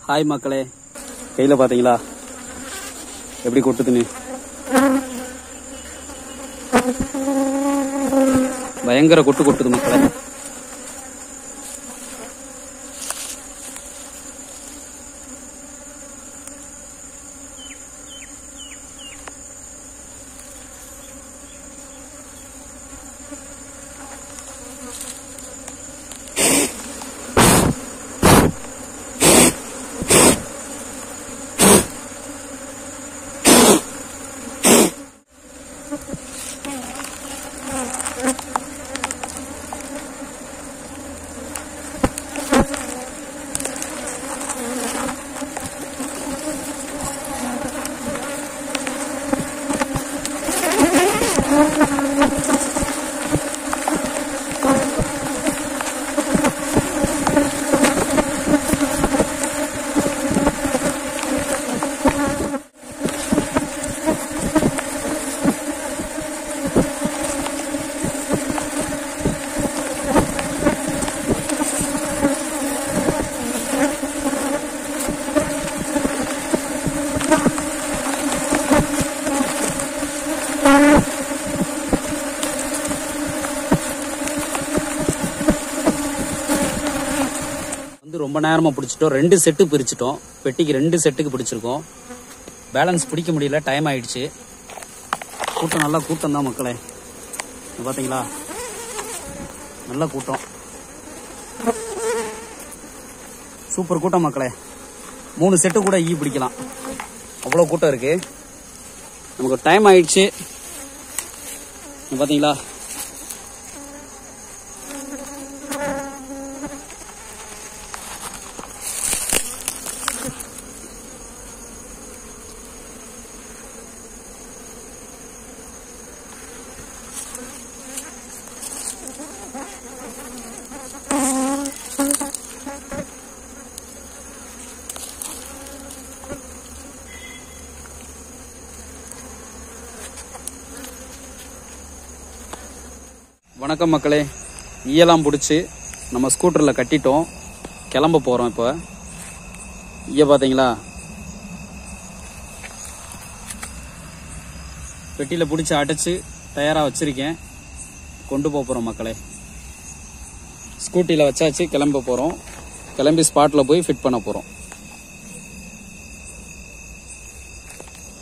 hi மக்களே கையில் பார்த்தீங்களா எப்படி கொட்டுதுன்னு பயங்கர கொட்டு கொட்டுது மக்களே வந்து ரொம்ப நேரமா பிடிச்சிட்டோம் ரெண்டு செட்டு பிரிச்சிட்டோம் பெட்டிக்கு ரெண்டு செட்டுக்கு பிடிச்சிருக்கோம் பேலன்ஸ் பிடிக்க முடியல டைம் ஆயிடுச்சு கூட்டம் நல்லா கூட்டம் தான் மக்களே இங்க பாத்தீங்களா நல்ல கூட்டம் சூப்பர் கூட்டம் மக்களே மூணு செட்டு கூட ஈ பிடிக்கலாம் அவ்வளோ கூட்டம் இருக்கு நமக்கு டைம் ஆயிடுச்சு இங்க பாத்தீங்களா வணக்கம் மக்களே ஈயெல்லாம் பிடிச்சி நம்ம ஸ்கூட்டரில் கட்டிட்டோம் கிளம்ப போகிறோம் இப்போ ஈய பார்த்தீங்களா பெட்டியில் பிடிச்சி அடைச்சி தயாராக வச்சுருக்கேன் கொண்டு போக போகிறோம் மக்களே ஸ்கூட்டியில் வச்சாச்சு கிளம்ப போகிறோம் கிளம்பி ஸ்பாட்டில் போய் ஃபிட் பண்ண போகிறோம்